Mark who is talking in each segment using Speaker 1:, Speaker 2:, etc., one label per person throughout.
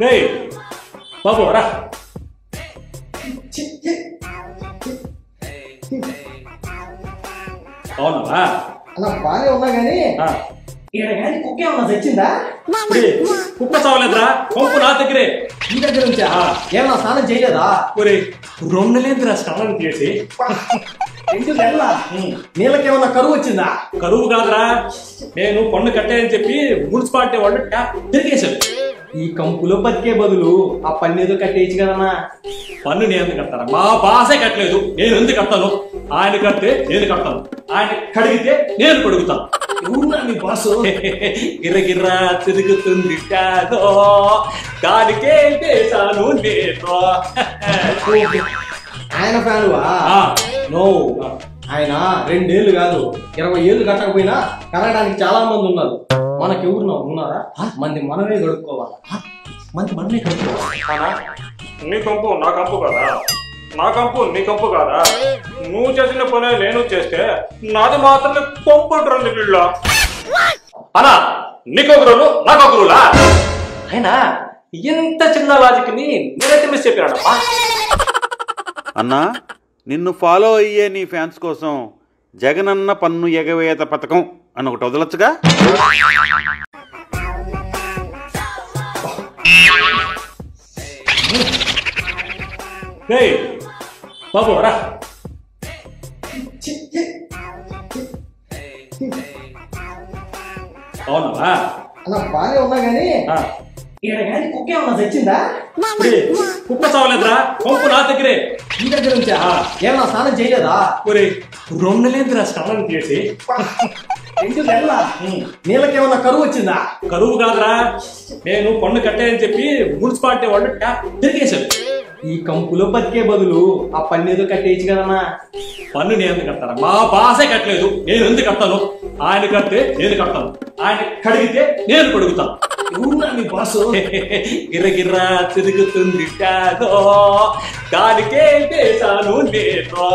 Speaker 1: రేయ్ బాబు రా అవునవా
Speaker 2: అలా బానే ఉన్నా గానీ
Speaker 1: ఆ,
Speaker 2: ఈడ గాని కుక్క ఏమన్నా తెచ్చిందా
Speaker 1: ఇప్పుడే కుక్క చావలేదురా కొంపు నా దగ్గరే
Speaker 2: ఈ దగ్గర నుంచా ఏమన్నా స్నానం చేయలేదా
Speaker 1: ఒరే రెండు నెలలేందిరా స్నానం చేసి
Speaker 2: రెండు నెలల నీళ్ళకేమన్నా కరువు వచ్చిందా
Speaker 1: కరువు కాదురా నేను పన్ను కట్టానని చెప్పి మున్సిపాలిటీ వాళ్ళు ట్యాప్ తిరిగేశారు
Speaker 2: ఈ కంపులో బతికే బదులు ఆ పన్నేదో కట్టేయచ్చు కదన్నా
Speaker 1: పన్ను నేను ఎందుకు కడతాను మా బాసే కట్టలేదు నేను ఎందుకు కడతాను ఆయన కడితే నేను కడతాను ఆయన కడిగితే నేను కడుగుతాను
Speaker 2: ఎవరున్నా మీ బాసు
Speaker 1: గిర్రగిర్ర తిరుగుతుంది కాదో దానికే వేశాను నేను
Speaker 2: ఆయన ఫ్యానువా
Speaker 1: ఆ,
Speaker 2: నో ఆయన రెండేళ్లు కాదు ఇరవై ఏళ్ళు కట్టకపోయినా కరగడానికి చాలా మంది ఉన్నారు మనకి ఎవరున్నా ఉన్నారా మంది మనమే గడుక్కోవాలి మంది మనమే గడుక్కోవాలి
Speaker 1: అన్నా, నీ కంపు నా కంపు కదా నా కంపు నీ కంపు కాదా నువ్వు చేసిన పనే నేను చేస్తే నాది మాత్రమే కొంపు అంటారు వీళ్ళ అనా నీకొకరులు నాకొకరులా అయినా ఇంత చిన్న లాజిక్ ని నేనైతే మిస్ చెప్పానమ్మా
Speaker 3: అన్నా నిన్ను ఫాలో అయ్యే నీ ఫ్యాన్స్ కోసం జగనన్న పన్ను ఎగవేత పథకం అని ఒకటి వదలొచ్చుగా
Speaker 1: రేయ్ బాబు రా అవునవా
Speaker 2: అలా బానే ఉన్నా గానీ
Speaker 1: ఆ,
Speaker 2: ఈడ గాని కుక్క ఏమన్నా తెచ్చిందా
Speaker 1: ఇప్పుడే కుక్క చావలేదురా కొంపు నా దగ్గరే
Speaker 2: ఈ దగ్గర నుంచా ఏమన్నా స్నానం చేయలేదా
Speaker 1: ఒరే రెండు నెలలేందిరా స్నానం చేసి
Speaker 2: రెండు నెలల నీళ్ళకేమన్నా కరువు వచ్చిందా
Speaker 1: కరువు కాదురా నేను పన్ను కట్టానని చెప్పి మున్సిపాలిటీ వాళ్ళు ట్యాప్ తిరిగేశారు
Speaker 2: ఈ కంపులో బతికే బదులు ఆ పన్నేదో కట్టేయచ్చు కదన్నా
Speaker 1: పన్ను నేను ఎందుకు కడతాను మా బాసే కట్టలేదు నేను ఎందుకు కడతాను ఆయన కడితే నేను కడతాను ఆయన కడిగితే నేను కడుగుతాను
Speaker 2: ఎవరున్నా మీ బాసు
Speaker 1: గిర్రగిర్ర తిరుగుతుంది కాదో దానికే వేశాను నేను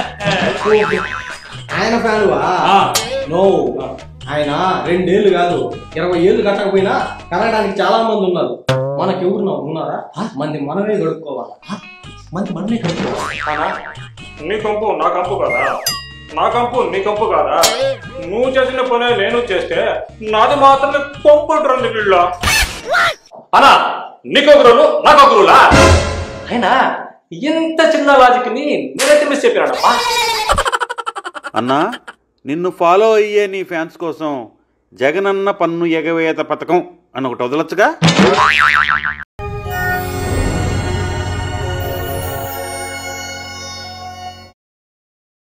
Speaker 2: ఆయన ఫ్యానువా
Speaker 1: ఆ,
Speaker 2: నో ఆయన రెండేళ్లు కాదు ఇరవై ఏళ్ళు కట్టకపోయినా కరగడానికి చాలా మంది ఉన్నారు మనకి ఎవరున్నా ఉన్నారా మంది మనమే గడుక్కోవాలి మంది మనమే గడుక్కోవాలి
Speaker 1: అన్నా, నీ కంపు నా కంపు కదా నా కంపు నీ కంపు కాదా నువ్వు చేసిన పనే నేను చేస్తే నాది మాత్రమే కొంపు అంటారు వీళ్ళ అనా నీకొకరులు నాకొకరులా అయినా ఇంత చిన్న లాజిక్ ని నేనైతే మిస్ చెప్పానమ్మా
Speaker 3: అన్నా నిన్ను ఫాలో అయ్యే నీ ఫ్యాన్స్ కోసం జగనన్న పన్ను ఎగవేత పథకం అని ఒకటి వదలొచ్చుగా